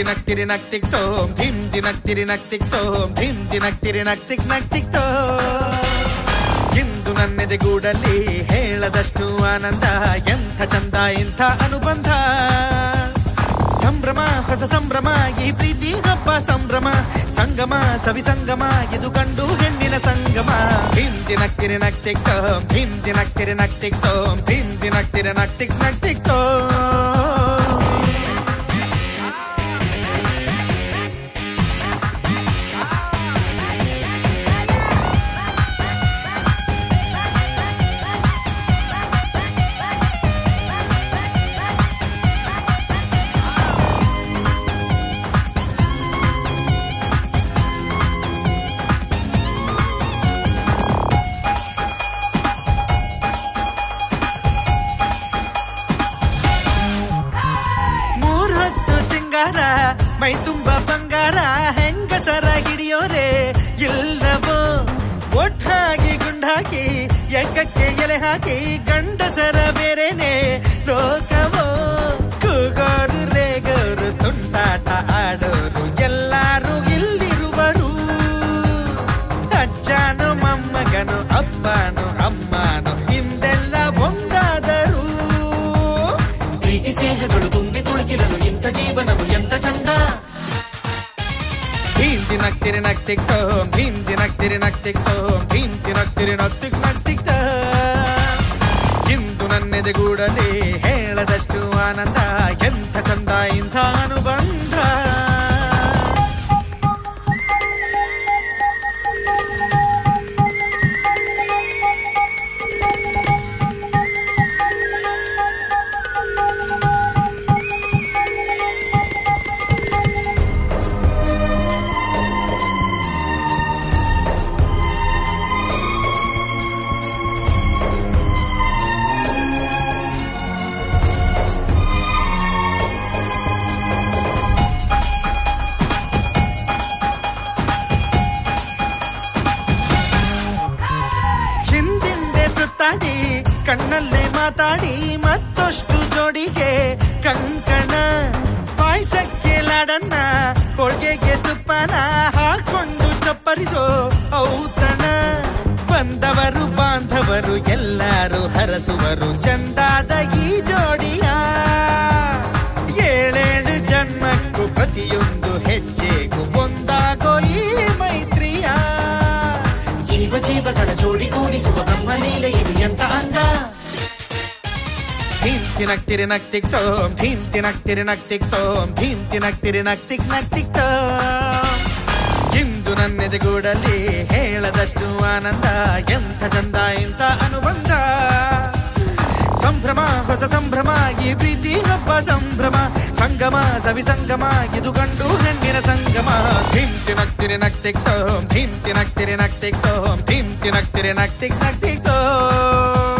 ದಿನಕ್ತಿರಿ ನಕ್ತಿಕ್ ತೋಂ ಧಿಮ್ ದಿನಕ್ತಿರಿ ನಕ್ತಿಕ್ ತೋಂ ಧಿಮ್ ದಿನಕ್ತಿರಿ ನಕ್ತಿಕ್ ನಕ್ತಿಕ್ ತೋ ಇಂದು ನನ್ನೆದೆಗೂಡಲ್ಲಿ ಹೇಳದಷ್ಟು ಆನಂದ ಎಂಥ ಚಂದ ಇಂಥ ಅನುಬಂಧ ಸಂಭ್ರಮ ಹೊಸ ಸಂಭ್ರಮ ಈ ಪ್ರೀತಿ ಹಬ್ಬ ಸಂಭ್ರಮ ಸಂಗಮ ಸವಿ ಸಂಗಮ ಇದು ಗಂಡು ಹೆಣ್ಣಿನ ಸಂಗಮ ಭೀಮ್ ದಿನಕ್ತಿರಿ ನಕ್ತಿಕ್ ತೋಂ ಭೀಮ್ ದಿನಕ್ತಿರಿ ನಕ್ತಿಕ್ ತೋಂ ಭೀಮ್ ದಿನಕ್ತಿರಿ ನಕ್ತಿಕ್ ನಕ್ತಿಕ್ ತೋ ಮೂರ್ ಹೊತ್ತು ಸಿಂಗಾರ ಮೈ ತುಂಬ ಬಂಗಾರ ಹೆಂಗಸರ ಹಿಡಿಯೋರೆ ಇಲ್ಲವೋ ಒಟ್ಟಾಗಿ ಗುಂಡಾಕಿ ಎಕ್ಕಕ್ಕೆ ಎಲೆ ಹಾಕಿ ಗಂಡಸರ ಬೇರೆನೆ ಲೋಕವೋ ಕೂಗೋರು ರೇಗೋರು ತುಂಟಾಟ ಆಡೋರು ಎಲ್ಲಾರು ಇಲ್ಲಿರುವರು ಅಜ್ಜನು ಮೊಮ್ಮಗನು ಅಪ್ಪನು ಅಮ್ಮನು ಹಿಂದೆಲ್ಲ ಒಂದಾದರು ಪ್ರೀತಿ ಸ್ನೇಹಗಳು ತುಂಬಿ ತುಳುಕಿರಲು ಇಂಥ ಜೀವನವು ಎಂತ ಚಂದ ಭೀಮ್ ದಿನಕ್ತಿರಿ ನಕ್ತಿಕ್ ತೋಂ ಭೀಮ್ ದಿನಕ್ತಿರಿ ನಕ್ತಿಕ್ ತೋಂ ಭೀಮ್ ದಿನಕ್ತಿರಿ ನಕ್ತಿಕ್ ನಕ್ತಿಕ್ ತ ಇಂದು ನನ್ನೆದೆಗೂಡಲಿ ಹೇಳದಷ್ಟು ಆನಂದ ಎಂಥ ಚಂದ ಇಂಥ ಅನುಬಂಧ ಹಿಂದಿಂದೆ ಸುತ್ತಾಡಿ ಕಣ್ಣಲ್ಲೇ ಮಾತಾಡಿ ಮತ್ತಷ್ಟು ಜೋಡಿಗೆ ಕಂಕಣ ಪಾಯಸಕ್ಕೆ ಲಾಡನ್ನ ಕೊಳ್ಗೆಗೆ ತುಪ್ಪನ ಹಾಕೊಂಡು ಚಪ್ಪರಿಸೋ ಔತಣ ಬಂದವರು ಬಾಂಧವರು ಎಲ್ಲರೂ ಹರಸುವರು ಚಂದಾದ ಈ ಜೋಡಿಯ ಏಳೇಳು ಜನ್ಮಕ್ಕೂ ಪ್ರತಿಯೊಂದು ಹೆಜ್ಜೆಗೂ ಒಂದಾಗೋ ಈ ಮೈತ್ರಿಯ ಜೀವ ಜೀವಗಳ ಜೋಡಿ ಕೂಡಿಸುವ ಬ್ರಹ್ಮಲೀಲೆ ಇದು ಎಂತ ಅಂದ ಭೀಮ್ ತಿನಕ್ತಿರಿ ನಕ್ತಿಕ್ ತೋಂ ಭೀಮ್ ತಿನಕ್ತಿರಿ ನಕ್ತಿಕ್ ತೋಂ ಭೀಮ್ ತಿನಕ್ತಿರಿ ನಕ್ತಿಕ್ ನಕ್ತಿಕ್ ತೋಂ ಇಂದು ನನ್ನೆದೆಗೂಡಲ್ಲಿ ಹೇಳದಷ್ಟು ಆನಂದ ಎಂಥ ಚಂದ ಇಂಥ ಅನುಬಂಧ ಸಂಭ್ರಮ ಹೊಸ ಸಂಭ್ರಮ ಈ ಪ್ರೀತಿ ಹಬ್ಬ ಸಂಭ್ರಮ ಸಂಗಮ ಸವಿ ಸಂಗಮ ಇದು ಗಂಡು ಹೆಣ್ಣಿನ ಸಂಗಮ ಭೀಮ್ ತಿನಕ್ತಿರಿ ನಕ್ತಿಕ್ ತೋಂ ಭೀಮ್ ತಿನಕ್ತಿರಿ ನಕ್ತಿಕ್ ತೋಂ ಭೀಮ್ ತಿನಕ್ತಿರಿ ನಕ್ತಿಕ್ ನಕ್ತಿಕ್ ತೋಂ